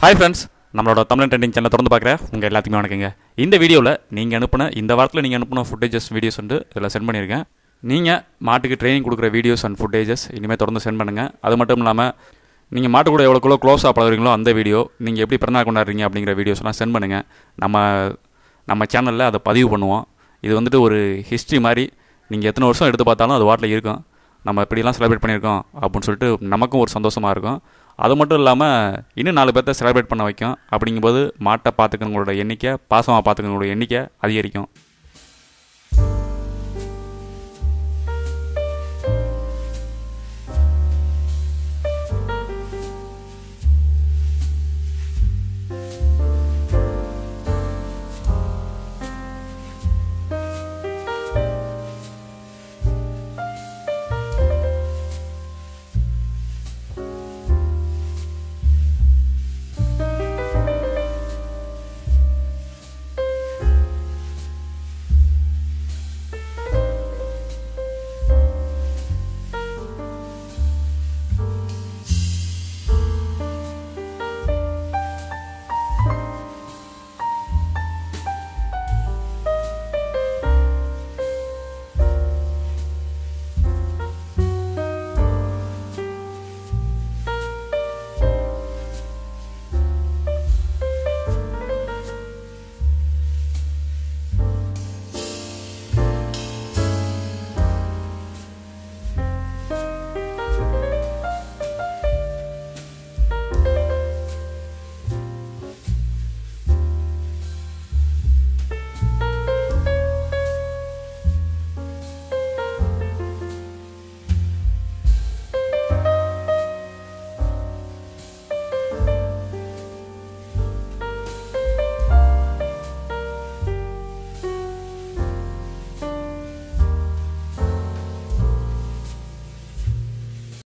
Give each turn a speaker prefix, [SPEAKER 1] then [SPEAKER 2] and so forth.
[SPEAKER 1] hi friends நம்மளோட Tamil trending channel திறந்து பார்க்குற உங்கள் எல்லாத்துக்குமே வணக்கங்க இந்த வீடியோவில் நீங்கள் அனுப்பின இந்த வாரத்தில் நீங்கள் அனுப்பின ஃபுட்டேஜஸ் வீடியோஸ் வந்து இதில் சென்ட் பண்ணியிருக்கேன் நீங்கள் மாட்டுக்கு ட்ரைனிங் கொடுக்குற வீடியோஸ் அண்ட் ஃபுட்டேஜஸ் இனிமேல் தொடர்ந்து சென்ட் பண்ணுங்கள் அது மட்டும் இல்லாமல் நீங்கள் மாட்டு கூட எவ்வளோக்குள்ள க்ளோஸாக பழகுறீங்களோ அந்த வீடியோ நீங்கள் எப்படி பிறந்தநாள் கொண்டாடுறீங்க அப்படிங்கிற வீடியோஸ்லாம் சென்ட் பண்ணுங்கள் நம்ம நம்ம சேனலில் அதை பதிவு பண்ணுவோம் இது வந்துட்டு ஒரு ஹிஸ்ட்ரி மாதிரி நீங்கள் எத்தனை வருஷம் எடுத்து பார்த்தாலும் அது வாட்டில் இருக்கும் நம்ம இப்படிலாம் செலிப்ரேட் பண்ணியிருக்கோம் அப்படின்னு சொல்லிட்டு நமக்கும் ஒரு சந்தோஷமாக இருக்கும் அது மட்டும் இல்லாமல் இன்னும் நாலு பேர்த்த செலிப்ரேட் பண்ண வைக்கும் அப்படிங்கும்போது மாட்டை பார்த்துக்கிறவங்களோட எண்ணிக்கை பாசமாக பார்த்துக்கிறவங்களோட எண்ணிக்கை அதிகரிக்கும்